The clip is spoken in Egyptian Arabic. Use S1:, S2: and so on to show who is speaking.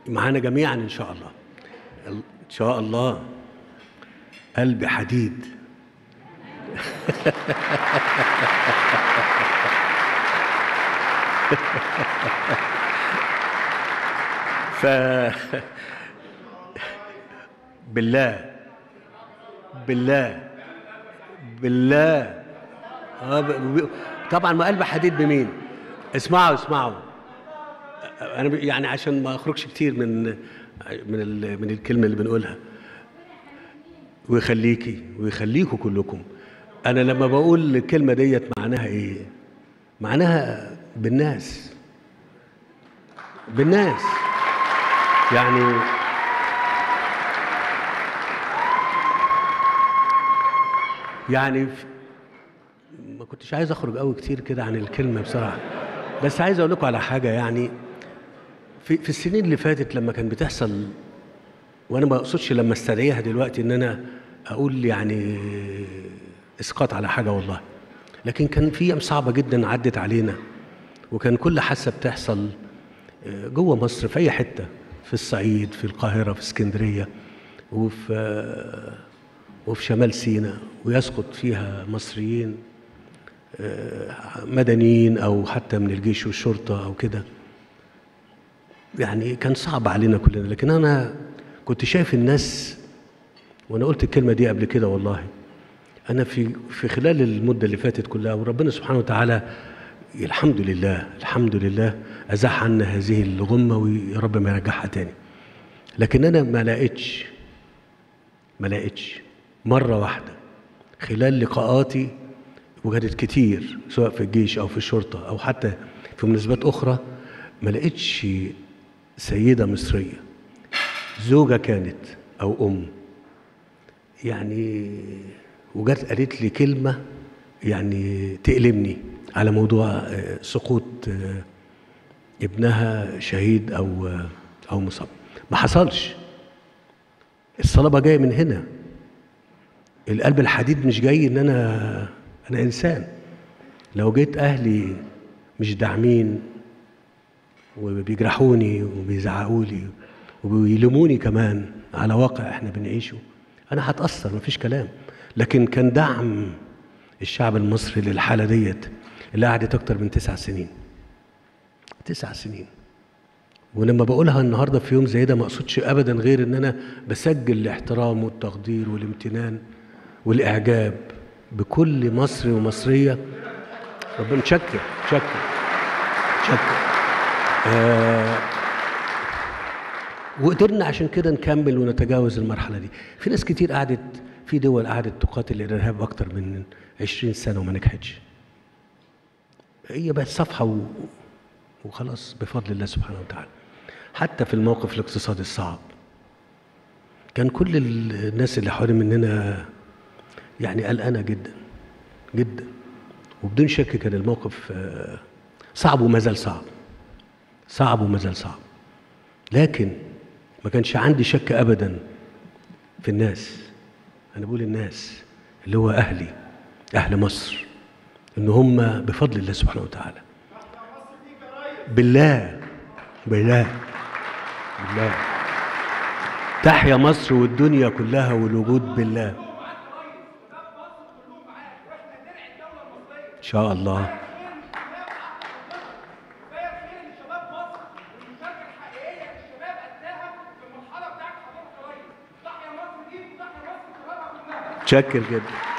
S1: معانا جميعا ان شاء الله ان شاء الله قلبي حديد ف بالله بالله بالله آه ب... ب... طبعا ما قلب حديد بمين اسمعوا اسمعوا انا ب... يعني عشان ما اخرجش كتير من من ال... من الكلمه اللي بنقولها ويخليكي ويخليكوا كلكم انا لما بقول الكلمه ديت معناها ايه معناها بالناس بالناس يعني يعني ف- ما كنتش عايز اخرج قوي كتير كده عن الكلمه بصراحه بس عايز اقول لكم على حاجه يعني في في السنين اللي فاتت لما كان بتحصل وانا ما اقصدش لما استدعيها دلوقتي ان انا اقول يعني اسقاط على حاجه والله لكن كان في ايام صعبه جدا عدت علينا وكان كل حادثه بتحصل آه، جوه مصر في اي حته في الصعيد في القاهره في اسكندريه وفي آه، وفي شمال سيناء ويسقط فيها مصريين آه، مدنيين او حتى من الجيش والشرطه او كده يعني كان صعب علينا كلنا لكن انا كنت شايف الناس وانا قلت الكلمه دي قبل كده والله انا في في خلال المده اللي فاتت كلها وربنا سبحانه وتعالى الحمد لله الحمد لله ازاح عنا هذه الغمه ويا رب ما يرجعها تاني لكن انا ما لقيتش ما لقيتش مره واحده خلال لقاءاتي وكانت كتير سواء في الجيش او في الشرطه او حتى في مناسبات اخرى ما لقيتش سيده مصريه زوجه كانت او ام يعني وجت قالت لي كلمه يعني تألمني على موضوع آه، سقوط آه، ابنها شهيد او آه، او مصاب ما حصلش الصلابه جايه من هنا القلب الحديد مش جاي ان انا انا انسان لو جيت اهلي مش داعمين وبيجرحوني وبيزعقوا لي وبيلوموني كمان على واقع احنا بنعيشه انا هتاثر مفيش كلام لكن كان دعم الشعب المصري للحاله ديت اللي قعدت اكتر من تسع سنين تسع سنين ولما بقولها النهارده في يوم زي ده ما اقصدش ابدا غير ان انا بسجل الاحترام والتقدير والامتنان والاعجاب بكل مصري ومصريه ربنا تشكر تشكر تشكر آه وقدرنا عشان كده نكمل ونتجاوز المرحله دي في ناس كتير قعدت في دول قعدت تقاتل الارهاب اكتر من 20 سنه وما نجحتش هي بقت صفحه و... وخلاص بفضل الله سبحانه وتعالى حتى في الموقف الاقتصادي الصعب كان كل ال- الناس اللي حوالين مننا يعني قلقانه جدا جدا وبدون شك كان الموقف آه، صعب وما زال صعب صعب وما زال صعب لكن ما كانش عندي شك ابدا في الناس انا بقول الناس اللي هو اهلي اهل مصر ان هم بفضل الله سبحانه وتعالى بالله بالله بالله تحيا مصر والدنيا كلها والوجود بالله ان شاء الله تشكر جدا